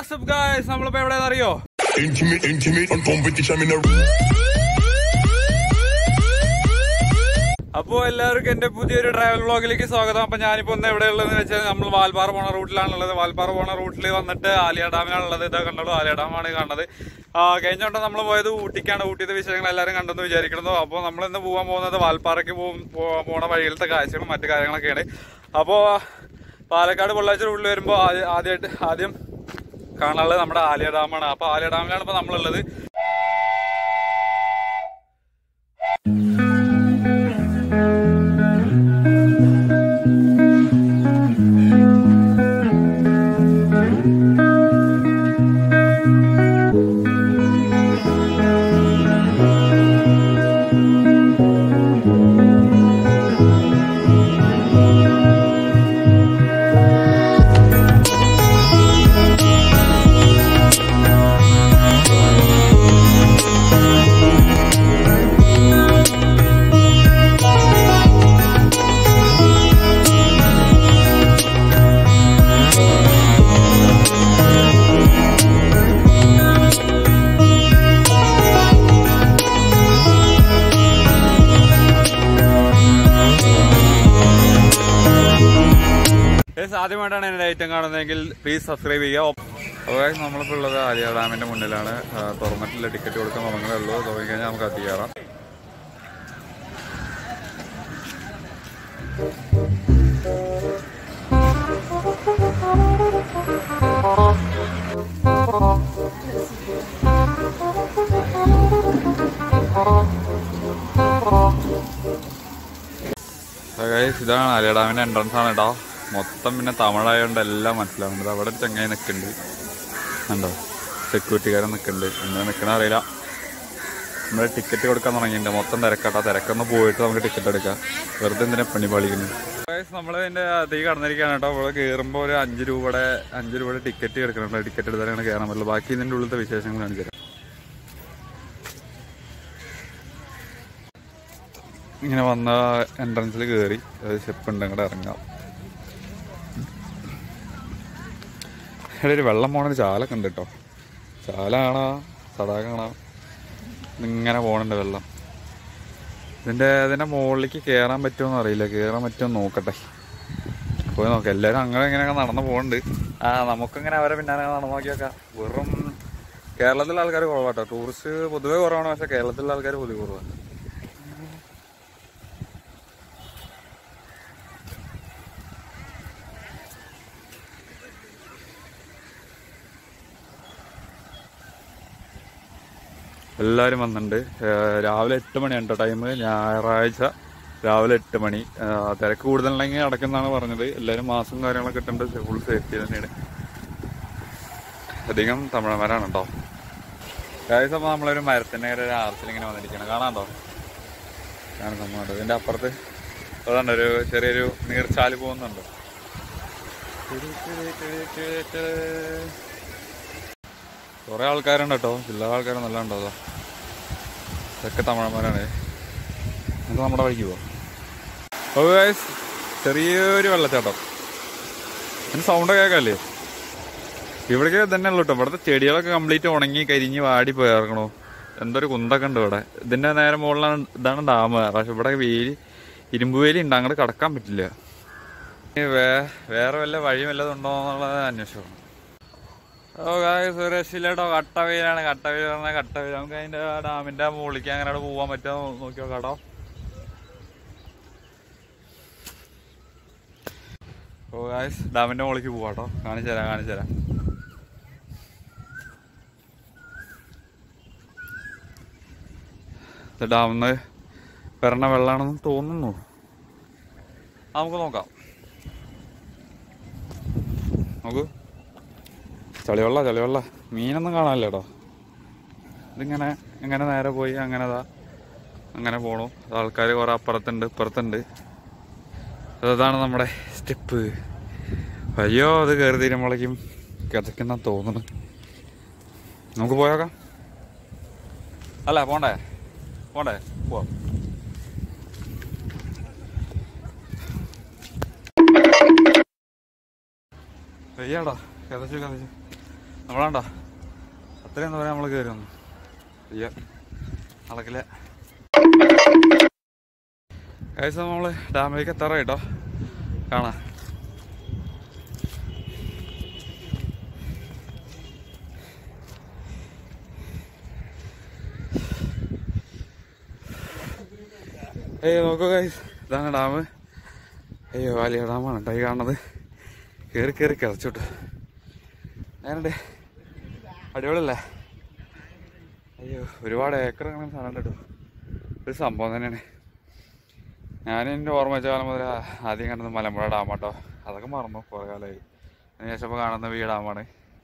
WhatsApp guys നമ്മളിപ്പോ എവിടെയാണെന്ന് അറിയോ Intimate, intimate, on competition in a അപ്പോ എല്ലാവർക്കും എന്റെ പുതിയൊരു ട്രാവൽ വ്ളോഗിലേക്ക് സ്വാഗതം അപ്പൊ ഞാനിപ്പോ ഒന്ന് എവിടെയുള്ളതെന്ന് വെച്ചാൽ നമ്മൾ വാൽപ്പാറ പോണ റൂട്ടിലാണുള്ളത് വാൽപ്പാറ പോണ റൂട്ടിൽ വന്നിട്ട് ആലിയ ഡാമിനാണുള്ളത് ഇതാ കണ്ടോളൂ ആലിയ ഡാമാണ് കാണുന്നത് ആ, കഴിഞ്ഞ വട്ടം നമ്മൾ പോയത് ഊട്ടിക്കാണ് ഊട്ടിയുടെ വിഷയങ്ങൾ എല്ലാവരും കണ്ടെന്ന് വിചാരിക്കുന്നു അപ്പോൾ നമ്മൾ ഇന്ന് പോകാൻ പോകുന്നത് വാൽപ്പാറയ്ക്ക് പോകും പോ- പോണ വഴിയിലത്തെ കാഴ്ചകളും മറ്റു കാര്യങ്ങളൊക്കെയാണ് അപ്പോൾ പാലക്കാട് പൊള്ളാച്ചി റൂട്ടിൽ വരുമ്പോൾ ആദ്യമായിട്ട് ആദ്യം കാണാനുള്ളത് നമ്മുടെ ആലിയ ഡാമാണ് അപ്പോൾ ആലിയ ഡാമിലാണ് ഇപ്പോൾ നമ്മളുള്ളത് Guys, ആദ്യമായിട്ടാണ് എന്റെ ഐറ്റം കാണുന്നതെങ്കിൽ പ്ലീസ് സബ്സ്ക്രൈബ് ചെയ്യുക അപ്പോൾ guys, നമ്മളിപ്പോൾ ഉള്ളത് ആലിയ ഡാമിന്റെ മുന്നിലാണ് ആ, തുറന്നിട്ടില്ല ടിക്കറ്റ് കൊടുക്കാൻ തുടങ്ങുന്നേ ഉള്ളൂ തുടങ്ങിക്കഴിഞ്ഞാൽ നമുക്ക് അത് കയറാം ഗൈസ് ഇതാണ് ആലിയ ഡാമിന്റെ എൻട്രൻസ് ആണ് കേട്ടോ മൊത്തം പിന്നെ തമിഴായതുകൊണ്ട് എല്ലാം മനസ്സിലാവുന്നത് അവിടെ ഒരു ചങ്ങായി നിൽക്കുന്നുണ്ട് കണ്ടോ സെക്യൂരിറ്റിക്കാരൻ നിൽക്കുന്നുണ്ട് എങ്ങനെ നിൽക്കണ അറിയില്ല നമ്മൾ ടിക്കറ്റ് കൊടുക്കാൻ തുടങ്ങിയിട്ടുണ്ട് മൊത്തം തിരക്കാട്ടോ തിരക്കൊന്ന് പോയിട്ട് നമുക്ക് ടിക്കറ്റ് എടുക്കാം വെറുതെ എന്തിനാ പണി പാളിക്കുന്നത് നമ്മൾ ഇതിന്റെ അതീ കടന്നിരിക്കുകയാണ് കേട്ടോ ഇവിടെ കയറുമ്പോൾ ഒരു അഞ്ച് രൂപയുടെ അഞ്ച് രൂപയുടെ ടിക്കറ്റ് എടുക്കുന്നുണ്ട് ടിക്കറ്റ് എടുത്താലാണ് കയറാൻ പറ്റുള്ളൂ ബാക്കി ഇതിന്റെ ഉള്ളിലത്തെ വിശേഷങ്ങൾ കാണിച്ചു തരാം ഇങ്ങനെ വന്ന എൻട്രൻസിൽ കയറി സ്റ്റെപ്പ് ഉണ്ട് അങ്ങോട്ട് ഇറങ്ങാം ഇവിടെ ഒരു വെള്ളം പോണൊരു ചാലൊക്കെ ഉണ്ട് കേട്ടോ ചാല കാണാ തടാകം കാണാം ഇതിങ്ങനെ പോണുണ്ട് വെള്ളം ഇതിന്റെ ഇതിന്റെ മുകളിലേക്ക് കയറാൻ പറ്റുമോ അറിയില്ല കയറാൻ പറ്റുമോ നോക്കട്ടെ പോയി നോക്കാം എല്ലാവരും അങ്ങനെ ഇങ്ങനെയൊക്കെ നടന്നു പോകുന്നുണ്ട് ആ നമുക്കിങ്ങനെ അവരെ പിന്നാലെ നടന്നു നോക്കിയൊക്കെ വെറും കേരളത്തിലെ ആൾക്കാർ കുറവാട്ടോ ടൂറിസ്റ്റ് പൊതുവേ കുറവാണ് പക്ഷെ കേരളത്തിലെ ആൾക്കാർ പൊതുവെ കുറവാണ് എല്ലാവരും വന്നിട്ടുണ്ട് ഏഹ് രാവിലെ എട്ട് മണിയാണ് കേട്ടോ ടൈം ഞായറാഴ്ച രാവിലെ എട്ട് മണി ഏഹ് തിരക്ക് കൂടുതലുണ്ടെങ്കിൽ അടക്കുന്നതാണ് പറഞ്ഞത് എല്ലാവരും മാസം കാര്യങ്ങളൊക്കെ ഇട്ടുണ്ട് ഫുൾ സേഫ്റ്റി തന്നെയാണ് അധികം തമിഴന്മാരാണ് കേട്ടോ കാര്യം അപ്പോൾ നമ്മളൊരു മരത്തിൻ്റെ ഒരു ആർച്ചിൽ ഇങ്ങനെ വന്നിരിക്കണം കാണാണ്ടോ കാണാൻ സംഭവം ഇതിൻ്റെ അപ്പുറത്ത് അതുകൊണ്ട് ഒരു ചെറിയൊരു നീർച്ചാല് പോകുന്നുണ്ട് കുറെ ആൾക്കാരുണ്ട് കേട്ടോ ചില്ലറ ആൾക്കാർ നല്ല ഉണ്ടോ അതോ ഇതൊക്കെ തമിഴന്മാരാണ് നമുക്ക് നമ്മുടെ വഴിക്ക് പോവാം ഓ ഗൈസ് ചെറിയൊരു വെള്ളച്ചാട്ടം അതിന് സൗണ്ട് കേൾക്കല്ലേ ഇവിടേക്ക് തന്നെ ഉള്ളു കേട്ടോ ഇവിടുത്തെ ചെടികളൊക്കെ കംപ്ലീറ്റ് ഉണങ്ങി കരിഞ്ഞ് വാടി പോയിറങ്ങണോ എന്തൊരു കുന്തൊക്കെ ഉണ്ട് ഇവിടെ ഇതിന്റെ നേരെ മുകളിലാണ് ഇതാണ് ഡാം പക്ഷെ ഇവിടെ വേലി ഇരുമ്പ് വേലി ഉണ്ട് അങ്ങോട്ട് കടക്കാൻ പറ്റില്ല ഇനി വേ- വേറെ വല്ല വഴിയും വല്ലതും ഉണ്ടോ എന്നുള്ളത് അന്വേഷിക്കണം ഓ ഗായ്സ് രക്ഷയില്ലേട്ടോ കട്ട വെയിലാണ് കട്ട വെയിൽ പറഞ്ഞാൽ കട്ട വെയിൽ നമുക്ക് അതിന്റെ ആ ഡാമിന്റെ മുകളിലേക്ക് അങ്ങനെ അവിടെ പോകാൻ പറ്റുമോ നോക്കി നോക്കാട്ടോ ഓ ഗായ്സ് ഡാമിന്റെ മുകളിലേക്ക് പോവാട്ടോ കാണിച്ചു തരാം കാണിച്ചു തരാം ഇത് ഡാമിന്ന് വരണ വെള്ളമാണെന്ന് തോന്നുന്നു ആ, നമുക്ക് നോക്കാം നോക്കൂ ചളിവെള്ള ചളിവെള്ള മീനൊന്നും കാണാനില്ല കേട്ടോ ഇതിങ്ങനെ ഇങ്ങനെ നേരെ പോയി അങ്ങനെ ദാ അങ്ങനെ പോണു ആൾക്കാർ കുറെ അപ്പുറത്തുണ്ട് ഇപ്പുറത്തുണ്ട് അതാണ് നമ്മുടെ സ്റ്റെപ്പ് അയ്യോ അത് കയറി തീരുമ്പോഴേക്കും കിതക്കുന്ന തോന്നുന്നു നമുക്ക് പോയേക്കാം അല്ല പോണ്ടേ പോണ്ടേ പോവാം വയ്യാടാ കഥച്ചു കഥച്ചു നമ്മളാണ്ടോ അത്രയും ദൂരം നമ്മൾ കയറി വന്നു അയ്യോ നടക്കില്ല കഴിച്ച നമ്മള് ഡാമിലേക്ക് എത്താറായി കേട്ടോ കാണാം അയ്യോ നോക്കൂ ഗൈസ് ഇതാണ് ഡാം അയ്യോ വലിയ ഡാമാണ് കേട്ടോ ഈ കാണുന്നത് കയറി കയറി കിടച്ചോട്ട് ഞാനുണ്ട് അടിപൊളിയല്ലേ അയ്യോ ഒരുപാട് ഏക്കർ അങ്ങനെ സാധനം കേട്ടോ ഒരു സംഭവം തന്നെയാണ് ഞാൻ എൻ്റെ ഓർമ്മ വെച്ച കാലം മുതൽ ആദ്യം കണ്ടത് മലമ്പുഴ ഡാം കേട്ടോ അതൊക്കെ മറന്നു കുറേ കാലമായി അതിനുശേഷം ഇപ്പോൾ കാണുന്ന ഈ ഡാമാണ്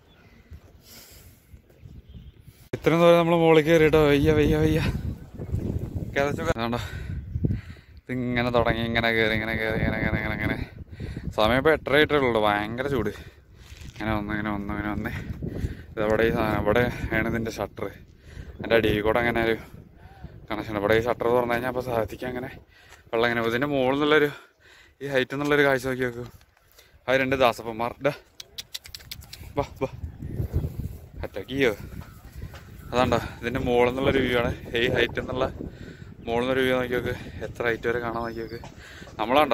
ഇത്രയും ദൂരം നമ്മൾ മുകളിൽ കയറിയിട്ടോ വയ്യ വയ്യ വയ്യ കിതച്ചു കണ്ടോ ഇതിങ്ങനെ തുടങ്ങി ഇങ്ങനെ കയറി ഇങ്ങനെ കയറി ഇങ്ങനെ ഇങ്ങനെ ഇങ്ങനെ ഇങ്ങനെ സമയം ഇപ്പോൾ എട്ടര ആയിട്ടേ ഉള്ളൂ ഭയങ്കര ചൂട് ഇങ്ങനെ വന്ന് ഇങ്ങനെ വന്ന് ഇങ്ങനെ വന്ന് ഇതവിടെ ഈ സാധനം ഇവിടെ ആണ് ഇതിൻ്റെ ഷട്ടർ എൻ്റെ അടിയിൽ കൂടെ അങ്ങനെ ഒരു കണക്ഷൻ ഇവിടെ ഈ ഷട്ടർ തുറന്നു കഴിഞ്ഞാൽ അപ്പോൾ സാധിക്കും അങ്ങനെ വെള്ളം ഇങ്ങനെ ഇതിൻ്റെ മുകളിൽ നിന്നുള്ളൊരു ഈ ഹൈറ്റിൽ നിന്നുള്ളൊരു കാഴ്ച നോക്കി നോക്കൂ അത് രണ്ട് ദാസപ്പന്മാർ ഡാ വാ വാ അറ്റാക്കിയോ അതാണ്ടോ ഇതിൻ്റെ മുകളിൽ നിന്നുള്ളൊരു വ്യൂ ആണ് ഈ ഹൈറ്റിൽ നിന്നുള്ള മുകളിൽ നിന്നൊരു വ്യൂ നോക്കി നോക്ക് എത്ര ഹൈറ്റ് വരെ കാണാൻ നോക്കി നോക്ക് നമ്മളാണ്ടോ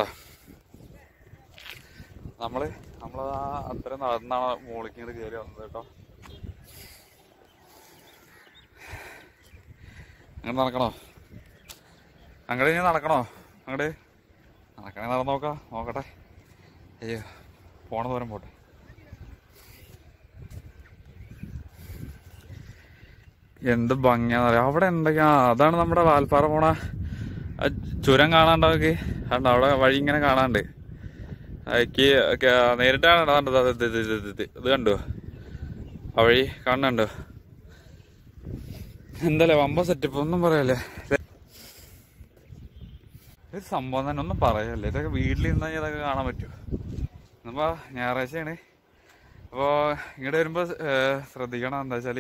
നമ്മള് നമ്മൾ അത്ര നടന്നാണ് മുകളിലേക്ക് ഇങ്ങോട്ട് കയറി വന്നത് കേട്ടോ അങ്ങോട്ട് നടക്കണോ അങ്ങോട്ട് ഇനി നടക്കണോ അങ്ങോട്ട് നടക്കണേ നടന്ന് നോക്കാം നോക്കട്ടെ അയ്യോ പോണ ദൂരം പോട്ടെ എന്ത് ഭംഗിയാന്ന് പറയാം അവിടെ എന്തൊക്കെയാ അതാണ് നമ്മുടെ വാൽപ്പാറ പോണ ആ ചുരം കാണാണ്ടവർക്ക് കണ്ടോ അവിടെ വഴി ഇങ്ങനെ കാണാണ്ട് എനിക്ക് നേരിട്ടാണ് കാണേണ്ടത് അത് ഇത് ഇത് ഇത് ഇത് ഇത്. ഇത് കണ്ടോ ആ വഴി കാണുന്നുണ്ടോ എന്തല്ലേ വമ്പ സെറ്റപ്പ് ഒന്നും പറയല്ലേ ഇത് സംഭവം തന്നെ ഒന്നും പറയല്ലേ ഇതൊക്കെ വീട്ടിലിരുന്ന് ഇതൊക്കെ കാണാൻ പറ്റുമോ ഇന്നിപ്പോ ഞായറാഴ്ചയാണ് അപ്പോൾ ഇങ്ങോട്ട് വരുമ്പോൾ ശ്രദ്ധിക്കണം എന്താ വെച്ചാൽ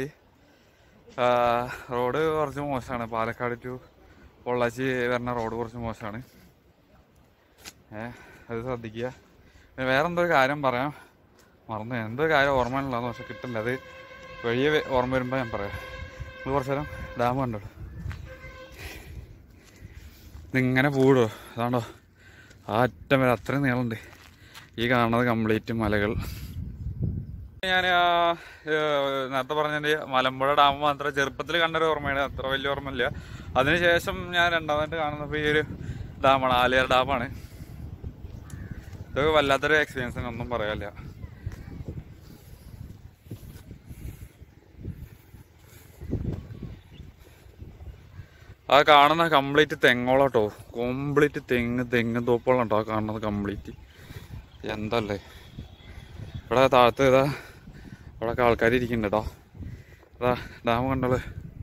റോഡ് കുറച്ച് മോശമാണ് പാലക്കാട് ടു പൊള്ളാച്ചി വരുന്ന റോഡ് കുറച്ച് മോശമാണ് ഏ അത് ശ്രദ്ധിക്കുക പിന്നെ വേറെ എന്തോ ഒരു കാര്യം പറയാം മറന്നു പോയി. എന്തോ ഒരു കാര്യം ഓർമ്മയിലുള്ളതെന്ന് പക്ഷെ കിട്ടില്ല അത് വഴിയെ വെ- ഓർമ്മ വരുമ്പോൾ ഞാൻ പറയാം നിങ്ങൾ കുറച്ച് നേരം ഡാം കണ്ടോളൂ ഇതിങ്ങനെ പൂടോ അതാണ്ടോ ആ അറ്റം വരെ അത്രയും നീളമുണ്ട് ഈ കാണുന്നത് കംപ്ലീറ്റ് മലകൾ ഞാൻ നേരത്തെ പറഞ്ഞതിന്റെ മലമ്പുഴ ഡാം മാത്രം ചെറുപ്പത്തിൽ കണ്ടൊരു ഓർമ്മയാണ് അത്ര വലിയ ഓർമ്മയില്ല അതിനുശേഷം ഞാൻ രണ്ടാമതായിട്ട് കാണുന്നപ്പോൾ ഈ ഒരു ഡാമാണ് ആലിയാർ ഡാമാണ് ഇതൊക്കെ വല്ലാത്തൊരു എക്സ്പീരിയൻസ് ഒന്നും പറയാനില്ല ആ കാണുന്ന കംപ്ലീറ്റ് തെങ്ങോളാട്ടോ കംപ്ലീറ്റ് തെങ്ങ് തെങ്ങ് തോപ്പോളം കേട്ടോ ആ കാണുന്നത് കംപ്ലീറ്റ് എന്തല്ലേ ഇവിടെ താഴത്ത് ഇതാ ഇവിടെ ആൾക്കാർ ഇരിക്കുന്നുണ്ട് കേട്ടോ അതാ ഡാം കണ്ടോള്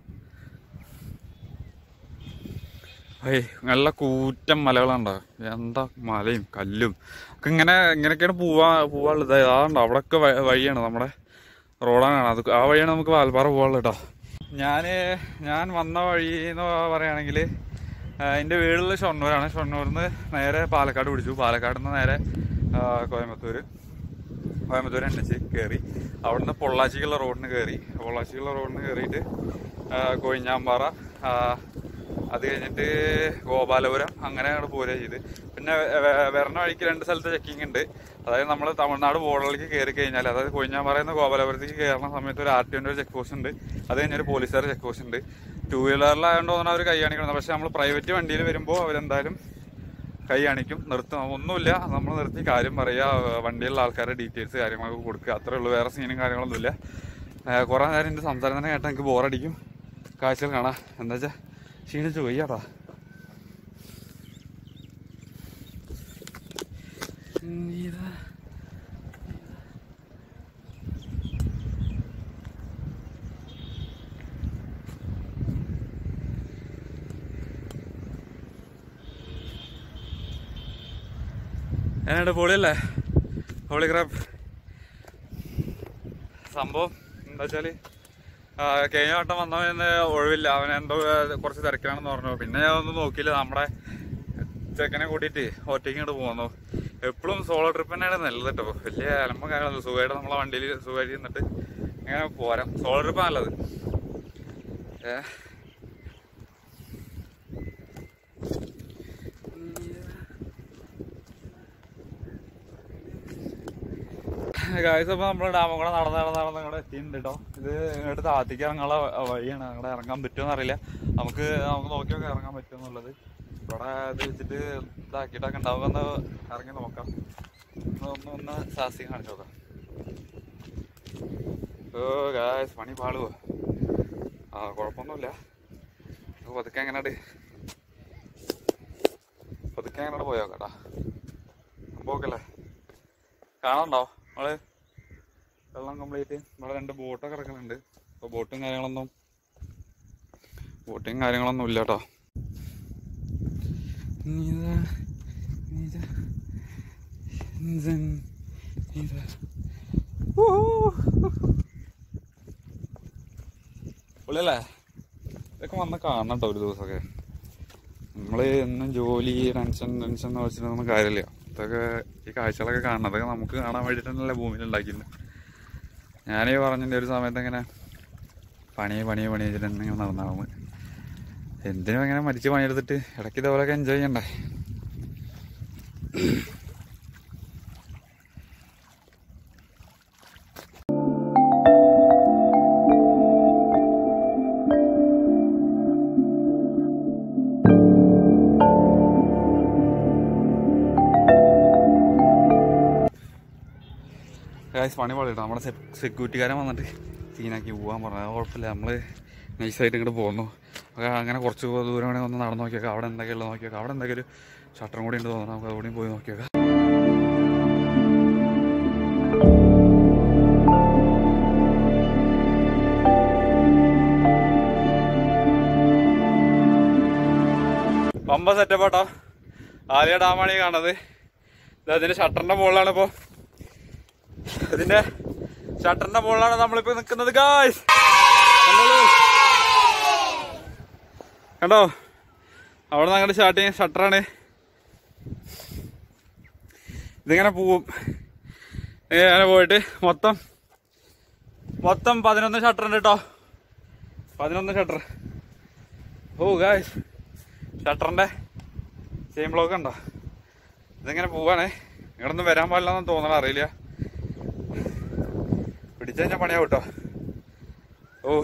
ഏയ് നല്ല കൂറ്റൻ മലകളുണ്ടോ എന്താ മലയും കല്ലും ഒക്കെ ഇങ്ങനെ ഇങ്ങനെയൊക്കെയാണ് പോവാ പോവാനുള്ളത് അതാണ്ടോ അവിടെയൊക്കെ വ- വഴിയാണ് നമ്മുടെ റോഡാണ് അത് ആ വഴിയാണ് നമുക്ക് വാൽപ്പാറ പോകാനുള്ളത് കേട്ടോ ഞാൻ ഞാൻ വന്ന വഴി എന്ന് പറയുകയാണെങ്കിൽ എൻ്റെ വീടുള്ള ഷൊർണൂരാണ് ഷൊർണൂരിൽ നിന്ന് നേരെ പാലക്കാട് പിടിച്ചു പാലക്കാട് നിന്ന് നേരെ ആ, കോയമ്പത്തൂർ കോയമ്പത്തൂർ എൻ എച്ച് കയറി അവിടുന്ന് പൊള്ളാച്ചിക്കുള്ള റോഡിന് കയറി പൊള്ളാച്ചിക്കുള്ള റോഡിന് കയറിയിട്ട് ആ, കൊഴിഞ്ഞാമ്പാറ ആ, അത് കഴിഞ്ഞിട്ട് ഗോപാലപുരം അങ്ങനെ അങ്ങോട്ട് പോരുക ചെയ്ത് പിന്നെ വെ- വെ- വരണ വഴിക്ക് രണ്ട് സ്ഥലത്ത് ചെക്കിംഗ് ഉണ്ട് അതായത് നമ്മൾ തമിഴ്നാട് ബോർഡറിലേക്ക് കയറി കഴിഞ്ഞാൽ അതായത് കൊഴിഞ്ഞാമ്പാറയിൽ നിന്ന് ഗോപാലപുരത്തേക്ക് കയറുന്ന സമയത്ത് ഒരു ആർ ടി ഒരു ചെക്ക് പോസ്റ്റ് ഉണ്ട് അത് കഴിഞ്ഞൊരു പോലീസുകാരുടെ ചെക്ക് പോസ്റ്റ് ഉണ്ട് ടൂ വീലറിലായതുകൊണ്ട് തോന്നുന്നു അവർ കൈ കാണിക്കണം പക്ഷെ നമ്മൾ പ്രൈവറ്റ് വണ്ടിയിൽ വരുമ്പോൾ അവരെന്തായാലും കൈ കാണിക്കും നിർത്തും ഒന്നുമില്ല നമ്മൾ നിർത്തി കാര്യം പറയുക വണ്ടിയിലുള്ള ആൾക്കാരുടെ ഡീറ്റെയിൽസ് കാര്യങ്ങളൊക്കെ കൊടുക്കുക അത്രേ ഉള്ളൂ വേറെ സീനും കാര്യങ്ങളൊന്നുമില്ല കുറേ നേരം എൻ്റെ സംസാരം തന്നെ കേട്ടാൽ എനിക്ക് ബോറടിക്കും കാഴ്ചകൾ കാണാം എന്താ വെച്ചാൽ ക്ഷീണിച്ചു പോയി കേട്ടോ ഇതാ എന്നാണ്ട് പൊളിയല്ലേ ഹോളി ക്രാബ് സംഭവം എന്താ വെച്ചാല് ആ, കഴിഞ്ഞ വട്ടം വന്നവന് ഒഴിവില്ല അവൻ എന്തോ ആ, കുറച്ച് തിരക്കിലാണെന്ന് പറഞ്ഞു പിന്നെ ഞാൻ ഒന്നും നോക്കിയില്ല നമ്മുടെ ചെക്കനെ കൂട്ടിയിട്ട് ഒറ്റയ്ക്ക് ഇങ്ങോട്ട് പോന്നു എപ്പോഴും സോളോ ട്രിപ്പ് തന്നെയാണ് നല്ലത് കേട്ടോ വലിയ അലമ്പ കാര്യങ്ങളൊന്നും സുഖമായിട്ട് നമ്മളെ വണ്ടിയിൽ സുഖമായിട്ട് നിന്നിട്ട് ഇങ്ങനെ പോരാം സോളോ ട്രിപ്പ് നല്ലത് ഏ ഗായ്സ് അപ്പൊ നമ്മള് ഡാമും കൂടെ നടന്ന് നടന്ന് നടന്ന് ഇവിടെ എത്തിയിട്ടുണ്ട് കേട്ടോ ഇത് ഇങ്ങോട്ട് താഴത്തേക്ക് ഇറങ്ങാനുള്ള വഴിയാണ് അങ്ങോട്ട് ഇറങ്ങാൻ പറ്റുമോ അറിയില്ല നമുക്ക് നമുക്ക് നോക്കി നോക്കി ഇറങ്ങാൻ പറ്റുമെന്നുള്ളത് ഇവിടെ ഇത് വെച്ചിട്ട് ഇതാക്കിയിട്ടൊക്കെ ഉണ്ടാവുക ഒന്ന് ഇറങ്ങി നോക്കാം ഒന്ന് ഒന്ന് ഒന്ന് സാഹസികം കാണിച്ചു നോക്കാം ഓ ഗായ്സ് പണി പാളുവോ ആ കുഴപ്പമൊന്നുമില്ല നമുക്ക് പതുക്കെ എങ്ങനെയുണ്ട് പതുക്കെ എങ്ങനെയാണ് പോയോ കേട്ടാ പോക്കല്ലേ കാണാണ്ടോ നമ്മള് വെള്ളം കംപ്ലീറ്റ് ഇവിടെ രണ്ട് ബോട്ടൊക്കെ കിടക്കുന്നുണ്ട് അപ്പോൾ ബോട്ടും കാര്യങ്ങളൊന്നും ബോട്ടും കാര്യങ്ങളൊന്നും ഇല്ല കേട്ടോ പൊളിയല്ലേ ഇതൊക്കെ വന്ന് കാണണം കേട്ടോ ഒരു ദിവസമൊക്കെ നമ്മൾ എന്നും ജോലി ടെൻഷൻ ടെൻഷൻ എന്ന് വെച്ചിട്ടൊന്നും കാര്യമില്ല ഇതൊക്കെ ഈ കാഴ്ചകളൊക്കെ കാണണം അതൊക്കെ നമുക്ക് കാണാൻ വേണ്ടിയിട്ടല്ലേ ഭൂമിയിൽ ഉണ്ടാക്കിയിട്ടുണ്ട് ഞാനീ പറഞ്ഞതിൻ്റെ ഒരു സമയത്ത് ഇങ്ങനെ പണി പണി പണി വെച്ചിട്ട് തന്നെ ഇങ്ങനെ നടന്നാവും എന്തിനും ഇങ്ങനെ മരിച്ച് പണിയെടുത്തിട്ട് ഇടയ്ക്ക് ഇതേപോലെയൊക്കെ എൻജോയ് ചെയ്യണ്ടേ ഗായ്സ് പണി പാടിട്ടോ നമ്മുടെ സെക്യൂരിറ്റിക്കാരൻ വന്നിട്ട് സീനാക്കി പോകാൻ പറഞ്ഞു അത് കുഴപ്പമില്ല നമ്മൾ നൈസായിട്ട് ഇങ്ങോട്ട് പോകുന്നു അപ്പോൾ അങ്ങനെ കുറച്ച് ദൂരം വേണമെങ്കിൽ ഒന്ന് നടന്ന് നോക്കിയേക്കാം അവിടെ എന്തൊക്കെയുള്ളത് നോക്കിയേക്കാം അവിടെ എന്തൊക്കെ ഒരു ഷട്ടറും കൂടി ഉണ്ട് തോന്നുന്നു നമുക്ക് അവിടെയും പോയി നോക്കിയേക്കാം പമ്പ സെറ്റപ്പ് കേട്ടോ ആദ്യ ഡാമാണ് ഈ കാണുന്നത് ഇത് അതിന്റെ ഷട്ടറിന്റെ മുകളിലാണ് ഇപ്പോൾ ഇതിന്റെ ഷട്ടറിന്റെ മുകളിലാണ് നമ്മളിപ്പോ നിൽക്കുന്നത് ഗായ്സ് കണ്ടോ അവിടെ നിന്ന് അങ്ങോട്ട് സ്റ്റാർട്ട് ചെയ്യാൻ ഷട്ടറാണ് ഇതിങ്ങനെ പോവും ഇങ്ങനെ പോയിട്ട് മൊത്തം മൊത്തം പതിനൊന്ന് ഷട്ടർ ഉണ്ട് കേട്ടോ പതിനൊന്ന് ഷട്ടർ ഓ ഗായ്സ് ഷട്ടറിന്റെ സെയിം ബ്ലോക്ക് ഉണ്ടോ ഇതിങ്ങനെ പോവാണേ ഇങ്ങോട്ടൊന്നും വരാൻ പാടില്ലെന്ന് തോന്നണം അറിയില്ല പിടിച്ചു കഴിഞ്ഞാൽ പണിയാവും കേട്ടോ ഓ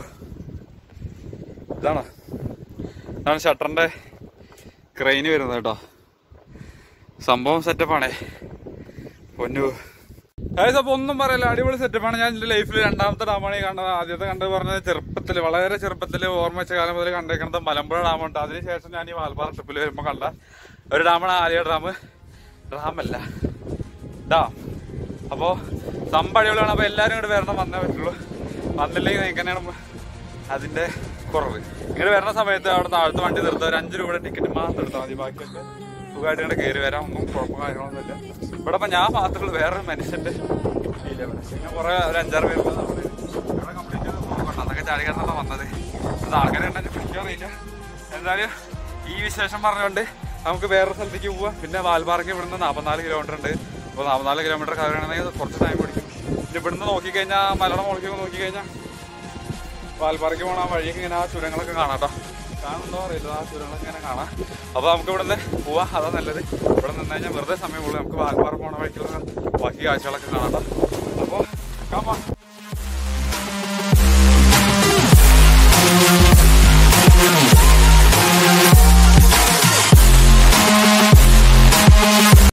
ഇതാണോ ഇതാണ് ഷട്ടറിന്റെ ക്രെയിന് വരുന്നത് കേട്ടോ സംഭവം സെറ്റപ്പാണേ പൊന്നു അതായത് അപ്പൊ ഒന്നും പറയല്ല അടിപൊളി സെറ്റപ്പാണ് ഞാൻ എന്റെ ലൈഫിൽ രണ്ടാമത്തെ ഡാമാണ് ഈ കണ്ടത് ആദ്യത്തെ കണ്ടത് പറഞ്ഞത് ചെറുപ്പത്തിൽ വളരെ ചെറുപ്പത്തിൽ ഓർമ്മ വെച്ച കാലം മുതൽ കണ്ടേക്കുന്നത് മലമ്പുഴ ഡാമുണ്ട് അതിനുശേഷം ഞാൻ ഈ വാൽപ്പാറ ട്രിപ്പിൽ വരുമ്പോൾ കണ്ട ഒരു ഡാമാണ് ആര്യ ഡാം ഡാമല്ല ഡാം അപ്പോ സംഭവം അടിപൊളിയാണ് അപ്പൊ എല്ലാരും ഇങ്ങോട്ട് വരണം വന്നേ പറ്റുള്ളൂ വന്നില്ലെങ്കിൽ നിങ്ങൾക്ക് തന്നെയാണ് അതിന്റെ കുറവ് ഇങ്ങനെ വരുന്ന സമയത്ത് അവിടെ താഴത്ത് വണ്ടി നിർത്തുക ഒരു അഞ്ച് രൂപയുടെ ടിക്കറ്റ് മാത്രം എടുത്താൽ മതി ബാക്കിയൊക്കെ സുഖമായിട്ട് ഇങ്ങനെ കയറി വരാം ഒന്നും കുഴപ്പം കാര്യങ്ങളൊന്നുമില്ല ഇവിടെ ഇപ്പൊ ഞാൻ മാത്രമേ വേറൊരു മനുഷ്യന്റെ ഇല്ല ഇവിടെ പിന്നെ കുറെ ഒരു അഞ്ചാറ് പേര് ഇവിടെ കംപ്ലീറ്റ് ചെയ്ത് നോക്കണം അതൊക്കെ ചാടി കിടന്നാണ് വന്നത് അത് ആൾക്കാരെ ഉണ്ടെങ്കിൽ പിടിക്കാറില്ല എന്തായാലും ഈ വിശേഷം പറഞ്ഞുകൊണ്ട് നമുക്ക് വേറൊരു സ്ഥലത്തേക്ക് പോവാം പിന്നെ വാൽപാറയ്ക്ക് ഇവിടുന്ന് നാൽപ്പത്തിനാല് കിലോമീറ്റർ ഉണ്ട് അപ്പോൾ നാൽപ്പത്തിനാല് കിലോമീറ്റർ കയറുകയാണെങ്കിൽ കുറച്ച് ടൈം പിടിക്കും പിന്നെ ഇവിടുന്ന് നോക്കിക്കഴിഞ്ഞാൽ മലയുടെ മുകളിലേക്ക് നോക്കിക്കഴിഞ്ഞാൽ വാൽപ്പാറയ്ക്ക് പോണ ആ വഴിയൊക്കെ ഇങ്ങനെ ആ ചുരങ്ങളൊക്കെ കാണാം കേട്ടോ കാണുന്നുണ്ടോ അറിയില്ല ആ ചുരങ്ങളൊക്കെ ഇങ്ങനെ കാണാം അപ്പോൾ നമുക്ക് ഇവിടുന്ന് പോവാം അതാ നല്ലത് ഇവിടെ നിന്ന് കഴിഞ്ഞാൽ വെറുതെ സമയം പോകും നമുക്ക് വാൽപ്പാറ പോണ വഴിക്കുള്ള ബാക്കി കാഴ്ചകളൊക്കെ കാണാം കേട്ടോ അപ്പോൾ കാമാ